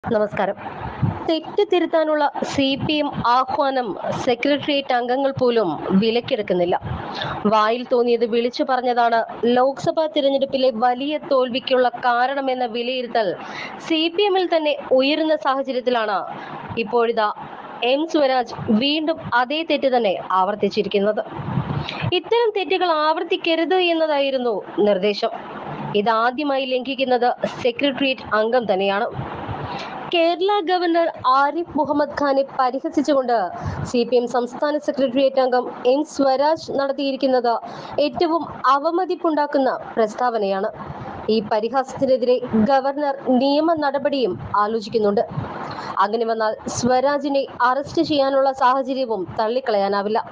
നമസ്കാരം തെറ്റ് തിരുത്താനുള്ള സി പി എം ആഹ്വാനം സെക്രട്ടേറിയറ്റ് അംഗങ്ങൾ പോലും വിലക്കെടുക്കുന്നില്ല വായിൽ തോന്നിയത് വിളിച്ചു പറഞ്ഞതാണ് ലോക്സഭാ തിരഞ്ഞെടുപ്പിലെ വലിയ തോൽവിക്കുള്ള കാരണമെന്ന വിലയിരുത്തൽ സി പി എമ്മിൽ തന്നെ ഉയരുന്ന സാഹചര്യത്തിലാണ് ഇപ്പോഴിതാ എം സ്വരാജ് വീണ്ടും അതേ തെറ്റ് തന്നെ ആവർത്തിച്ചിരിക്കുന്നത് ഇത്തരം തെറ്റുകൾ ആവർത്തിക്കരുത് എന്നതായിരുന്നു നിർദ്ദേശം ഇതാദ്യമായി ലംഘിക്കുന്നത് സെക്രട്ടേറിയറ്റ് അംഗം തന്നെയാണ് കേരള ഗവർണർ ആരിഫ് മുഹമ്മദ് ഖാനെ പരിഹസിച്ചുകൊണ്ട് സി പി എം സംസ്ഥാന സെക്രട്ടേറിയറ്റ് അംഗം എം സ്വരാജ് നടത്തിയിരിക്കുന്നത് ഏറ്റവും അവമതിപ്പുണ്ടാക്കുന്ന പ്രസ്താവനയാണ് ഈ പരിഹാസത്തിനെതിരെ ഗവർണർ നിയമ നടപടിയും ആലോചിക്കുന്നുണ്ട് അങ്ങനെ വന്നാൽ സ്വരാജിനെ അറസ്റ്റ് ചെയ്യാനുള്ള സാഹചര്യവും തള്ളിക്കളയാനാവില്ല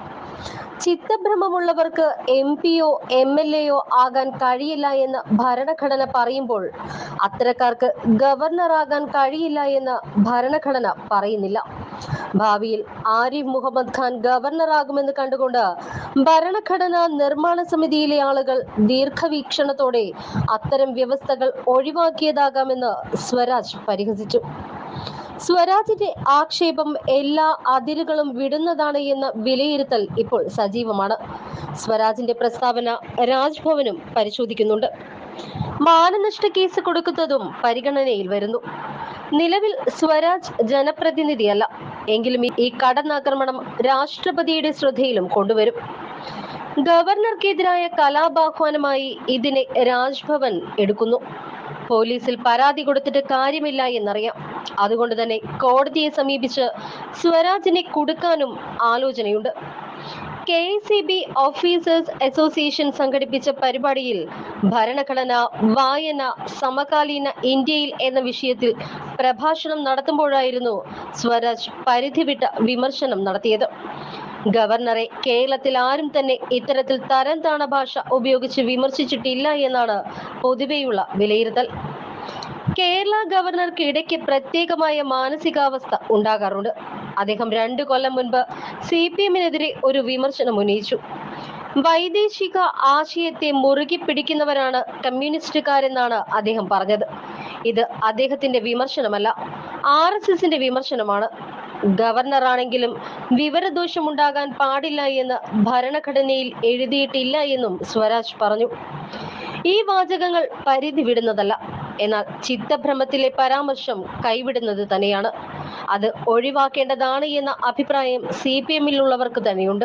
ചിത്തഭ്രമമുള്ളവർക്ക് എം പിയോ എം എൽ എയോ ആകാൻ കഴിയില്ല എന്ന് ഭരണഘടന പറയുമ്പോൾ അത്തരക്കാർക്ക് ഗവർണറാകാൻ കഴിയില്ല എന്ന് ഭരണഘടന പറയുന്നില്ല ഭാവിയിൽ ആരിഫ് മുഹമ്മദ് ഖാൻ ഗവർണറാകുമെന്ന് കണ്ടുകൊണ്ട് ഭരണഘടനാ നിർമ്മാണ സമിതിയിലെ ആളുകൾ ദീർഘവീക്ഷണത്തോടെ അത്തരം വ്യവസ്ഥകൾ ഒഴിവാക്കിയതാകാമെന്ന് സ്വരാജ് പരിഹസിച്ചു സ്വരാജിന്റെ ആക്ഷേപം എല്ലാ അതിരുകളും വിടുന്നതാണ് എന്ന വിലയിരുത്തൽ ഇപ്പോൾ സജീവമാണ് സ്വരാജിന്റെ പ്രസ്താവന രാജ്ഭവനും പരിശോധിക്കുന്നുണ്ട് മാനനഷ്ട കേസ് കൊടുക്കുന്നതും പരിഗണനയിൽ വരുന്നു നിലവിൽ സ്വരാജ് ജനപ്രതിനിധിയല്ല എങ്കിലും ഈ കടന്നാക്രമണം രാഷ്ട്രപതിയുടെ ശ്രദ്ധയിലും കൊണ്ടുവരും ഗവർണർക്കെതിരായ കലാപാഹ്വാനമായി ഇതിനെ രാജ്ഭവൻ എടുക്കുന്നു പോലീസിൽ പരാതി കൊടുത്തിട്ട് കാര്യമില്ല എന്നറിയാം അതുകൊണ്ട് തന്നെ കോടതിയെ സമീപിച്ച് സ്വരാജിനെ കൊടുക്കാനും ആലോചനയുണ്ട് K C B officers association സംഘടിപ്പിച്ച പരിപാടിയിൽ ഭരണഘടന വായന സമകാലീന ഇന്ത്യയിൽ എന്ന വിഷയത്തിൽ പ്രഭാഷണം നടത്തുമ്പോഴായിരുന്നു സ്വരാജ് പരിധിവിട്ട വിമർശനം നടത്തിയത് ഗവർണറെ കേരളത്തിൽ ആരും തന്നെ ഇത്തരത്തിൽ തരം താണ ഭാഷ ഉപയോഗിച്ച് വിമർശിച്ചിട്ടില്ല എന്നാണ് പൊതുവെയുള്ള വിലയിരുത്തൽ കേരള ഗവർണർക്ക് ഇടയ്ക്ക് പ്രത്യേകമായ മാനസികാവസ്ഥ ഉണ്ടാകാറുണ്ട് അദ്ദേഹം രണ്ടു കൊല്ലം മുൻപ് സി പി എമ്മിനെതിരെ ഒരു വിമർശനം ഉന്നയിച്ചു വൈദേശിക ആശയത്തെ മുറുകി പിടിക്കുന്നവരാണ് കമ്മ്യൂണിസ്റ്റുകാരെന്നാണ് അദ്ദേഹം പറഞ്ഞത് ഇത് അദ്ദേഹത്തിന്റെ വിമർശനമല്ല ആർ എസ് എസിന്റെ വിമർശനമാണ് ഗവർണറാണെങ്കിലും വിവരദോഷമുണ്ടാകാൻ പാടില്ല എന്ന് ഭരണഘടനയിൽ എഴുതിയിട്ടില്ല എന്നും സ്വരാജ് പറഞ്ഞു ഈ വാചകങ്ങൾ പരിധി വിടുന്നതല്ല എന്നാൽ ചിത്തഭ്രമത്തിലെ പരാമർശം കൈവിടുന്നത് തന്നെയാണ് അത് ഒഴിവാക്കേണ്ടതാണ് എന്ന അഭിപ്രായം സി പി എമ്മിലുള്ളവർക്ക് തന്നെയുണ്ട്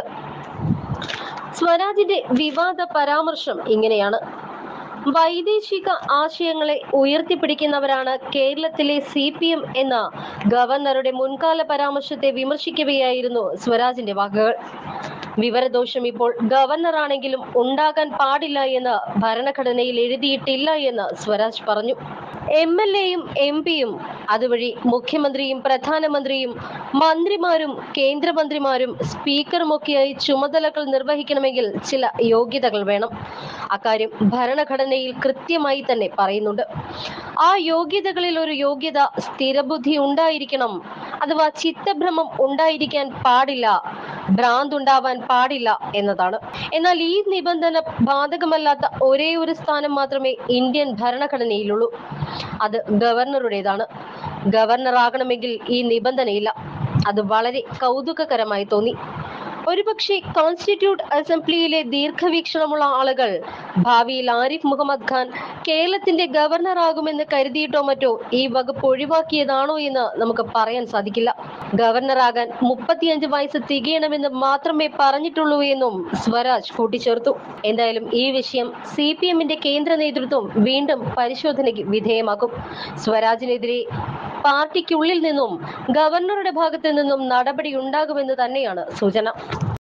സ്വരാജിന്റെ വിവാദ പരാമർശം ഇങ്ങനെയാണ് വൈദേശിക ആശയങ്ങളെ ഉയർത്തിപ്പിടിക്കുന്നവരാണ് കേരളത്തിലെ സി പി എം എന്ന ഗവർണറുടെ മുൻകാല പരാമർശത്തെ വിമർശിക്കവെയായിരുന്നു സ്വരാജിന്റെ വാക്കുകൾ വിവരദോഷം ഇപ്പോൾ ഗവർണറാണെങ്കിലും ഉണ്ടാകാൻ പാടില്ല എന്ന് ഭരണഘടനയിൽ എഴുതിയിട്ടില്ല എന്ന് സ്വരാജ് പറഞ്ഞു എം എൽ എയും എം പിയും അതുവഴി മുഖ്യമന്ത്രിയും പ്രധാനമന്ത്രിയും മന്ത്രിമാരും കേന്ദ്രമന്ത്രിമാരും സ്പീക്കറുമൊക്കെയായി ചുമതലകൾ നിർവഹിക്കണമെങ്കിൽ ചില യോഗ്യതകൾ വേണം അക്കാര്യം ഭരണഘടനയിൽ കൃത്യമായി തന്നെ പറയുന്നുണ്ട് ആ യോഗ്യതകളിൽ ഒരു യോഗ്യത സ്ഥിരബുദ്ധി ഉണ്ടായിരിക്കണം അഥവാ ചിത്തഭ്രമം ഉണ്ടായിരിക്കാൻ പാടില്ല ഭ്രാന്തുണ്ടാവാൻ പാടില്ല എന്നതാണ് എന്നാൽ ഈ നിബന്ധന ബാധകമല്ലാത്ത ഒരേ ഒരു സ്ഥാനം മാത്രമേ ഇന്ത്യൻ ഭരണഘടനയിലുള്ളൂ അത് ഗവർണറുടേതാണ് ഗവർണർ ആകണമെങ്കിൽ ഈ നിബന്ധനയില്ല അത് വളരെ കൗതുകകരമായി തോന്നി ഒരുപക്ഷെ കോൺസ്റ്റിറ്റ്യൂട്ട് അസംബ്ലിയിലെ ദീർഘവീക്ഷണമുള്ള ആളുകൾ ഭാവിയിൽ ആരിഫ് മുഹമ്മദ് ഖാൻ കേരളത്തിന്റെ ഗവർണർ ആകുമെന്ന് കരുതിയിട്ടോ മറ്റോ ഈ വകുപ്പ് ഒഴിവാക്കിയതാണോ എന്ന് നമുക്ക് പറയാൻ സാധിക്കില്ല ഗവർണറാകാൻ മുപ്പത്തിയഞ്ച് വയസ്സ് തികയണമെന്ന് മാത്രമേ പറഞ്ഞിട്ടുള്ളൂ എന്നും സ്വരാജ് കൂട്ടിച്ചേർത്തു എന്തായാലും ഈ വിഷയം സി പി എമ്മിന്റെ കേന്ദ്ര നേതൃത്വം വീണ്ടും പരിശോധനയ്ക്ക് വിധേയമാക്കും സ്വരാജിനെതിരെ പാർട്ടിക്കുള്ളിൽ നിന്നും ഗവർണറുടെ ഭാഗത്തു നിന്നും നടപടി ഉണ്ടാകുമെന്ന് തന്നെയാണ് സൂചന